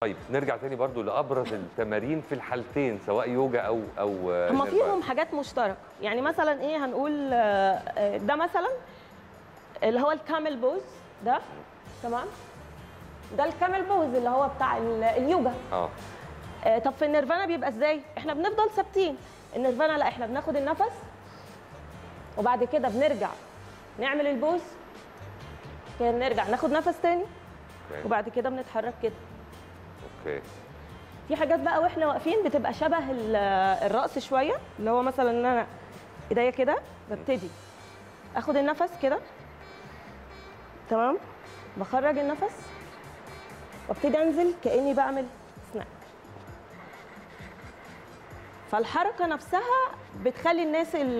طيب نرجع تاني برضو لابرز التمارين في الحالتين سواء يوجا او او آه، هما نيرفانا. فيهم حاجات مشتركه يعني مثلا ايه هنقول آه، آه، ده مثلا اللي هو الكامل بوز ده تمام ده الكامل بوز اللي هو بتاع ال- اليوجا اه آه، طب في النيرفانا بيبقى ازاي احنا بنفضل ثابتين النيرفانا لا احنا بناخد النفس وبعد كده بنرجع نعمل البوز كده نرجع ناخد نفس تاني اوكي وبعد كده بنتحرك كده اوكي في حاجات بقى واحنا واقفين بتبقى شبه ال- الرقص شويه اللي هو مثلا ان انا ايديا كده ببتدي اخد النفس كده تمام بخرج النفس وابتدي انزل كاني بعمل سناك فالحركه نفسها بتخلي الناس ال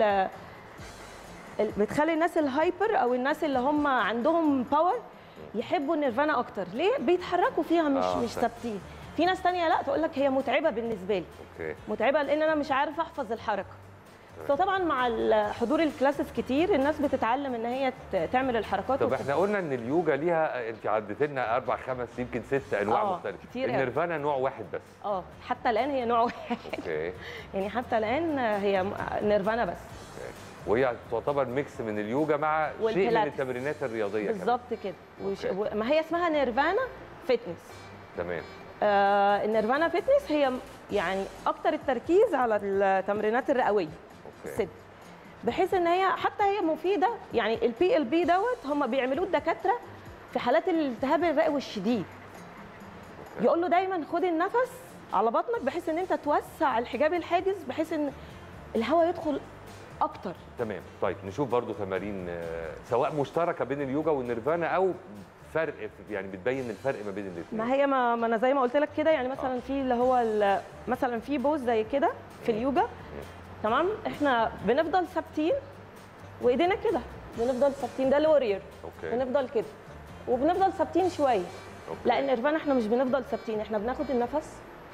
ال- بتخلي الناس الهايبر او الناس اللي هم عندهم باور يحبوا النيرفانا اكتر ليه بيتحركوا فيها مش آه، مش صح. ثابتين في ناس تانية لا تقول لك هي متعبه بالنسبه لي اوكي متعبه لان انا مش عارفه احفظ الحركه فطبعا مع ال- حضور الكلاسز كتير الناس بتتعلم ان هي ت- تعمل الحركات طب وت- احنا قلنا ان اليوجا ليها انت عدت لنا اربع خمس يمكن ست انواع آه، مختلفه كتير أوي. النيرفانا نوع واحد بس اه حتى الان هي نوع واحد اوكي يعني حتى الان هي م- نيرفانا بس اوكي وهي تعتبر ميكس من اليوجا مع شيء من والبيلاتس. التمرينات الرياضيه كمان. بالظبط كده وش... أوكي. و- ما هي اسمها نيرفانا فتنس تمام آه النيرفانا فتنس هي م- يعني اكتر التركيز على التمرينات الرئويه اوكي الصدر بحيث ان هي حتى هي مفيده يعني البي ال بي دوت هم بيعملوه الدكاتره في حالات الالتهاب الرئوي الشديد يقول له دايما خد النفس على بطنك بحيث ان انت توسع الحجاب الحاجز بحيث ان الهواء يدخل اكتر تمام طيب نشوف برضو تمارين آه، سواء مشتركه بين اليوجا والنيرفانا او فرق في- يعني بتبين الفرق ما بين الاثنين ما هي ما, ما انا زي ما قلت لك كده يعني مثلا في اللي هو ال- مثلا في بوز زي كده في اليوجا تمام احنا بنفضل ثابتين وايدينا كده بنفضل ثابتين ده الورير اوكي بنفضل كده وبنفضل ثابتين شويه أوكي. لا النيرفانا احنا مش بنفضل ثابتين احنا بناخد النفس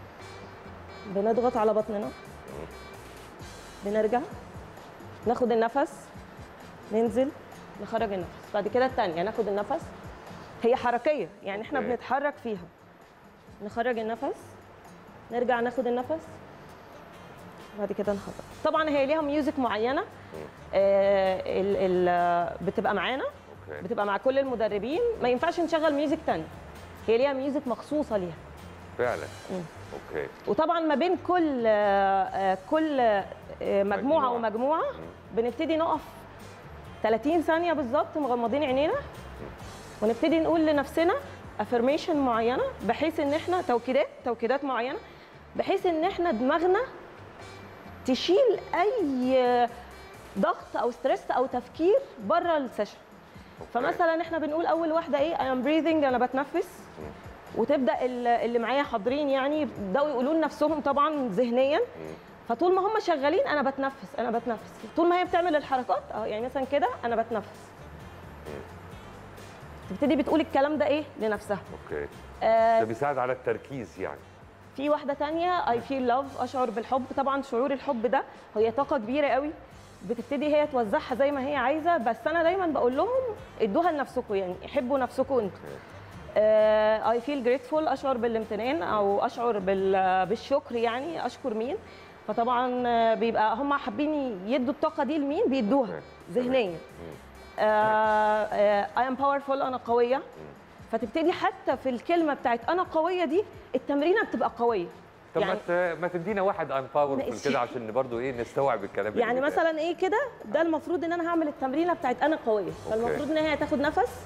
بنضغط على بطننا بنرجع ناخد النفس ننزل نخرج النفس بعد كده الثانيه ناخد النفس هي حركيه يعني احنا أوكي. بنتحرك فيها نخرج النفس نرجع ناخد النفس بعد كده نخرج طبعا هي ليها ميوزك معينه آه ال ال بتبقى معانا اوكي بتبقى مع كل المدربين ما ينفعش نشغل ميوزك تاني هي ليها ميوزك مخصوصه ليها فعلا مم. اوكي وطبعا ما بين كل آه، آه، كل آه، مجموعه مجموعة. ومجموعه بنبتدي نقف 30 ثانيه بالظبط مغمضين عينينا ونبتدي نقول لنفسنا افرميشن معينه بحيث ان احنا توكيدات توكيدات معينه بحيث ان احنا دماغنا تشيل اي ضغط او ستريس او تفكير بره السيشن أوكي. فمثلا احنا بنقول اول واحده ايه اي ام بريذنج انا بتنفس وتبدا ال- اللي معايا حاضرين يعني يبداوا يقولوا لنفسهم طبعا ذهنيا فطول ما هم شغالين انا بتنفس انا بتنفس طول ما هي بتعمل الحركات اه يعني مثلا كده انا بتنفس تبتدي بتقول الكلام ده ايه لنفسها اوكي آه ده بيساعد على التركيز يعني في واحده تانية اي فيل لاف اشعر بالحب طبعا شعور الحب ده هي طاقه كبيره قوي بتبتدي هي توزعها زي ما هي عايزه بس انا دايما بقول لهم ادوها لنفسكم يعني حبوا نفسكم انتوا اي فيل جريتفول اشعر بالامتنان او اشعر بال- بالشكر يعني اشكر مين فطبعا آه، بيبقى هم حابين يدوا الطاقه دي لمين بيدوها أوكي. ذهنيا اي ام باورفول انا قويه فتبتدي حتى في الكلمه بتاعت انا قويه دي التمرينه بتبقى قويه طب يعني ما ت- ما تدينا واحد ان باورفul ماشي. كده عشان برضو ايه نستوعب الكلام اللي يعني بيتقال. مثلا ايه كده ده المفروض ان انا هعمل التمرينه بتاعت انا قويه فالمفروض ان هي تاخد نفس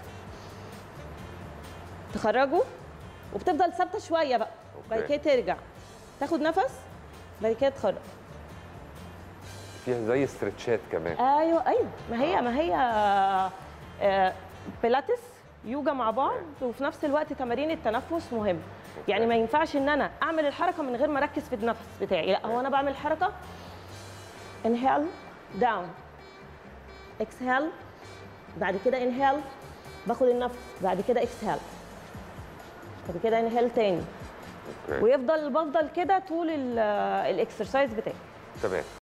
تخرجه وبتفضل ثابته شويه بقى بعد أوكي. كده ترجع تاخد نفس بعد كده تخرج فيها زي استرتشات كمان ايوه ايوه ما هي ما هي آه، بيلاتس يوجا مع بعض وفي نفس الوقت تمارين التنفس مهم يعني ما ينفعش ان انا اعمل الحركه من غير ما اركز في النفس بتاعي لا هو انا بعمل الحركه انهيل داون اكسهال بعد كده انهيل باخد النفس بعد كده اكسهال بعد كده انهيل تاني اوكي ويفضل بفضل كده طول ال- الاكسرسايز بتاعي تمام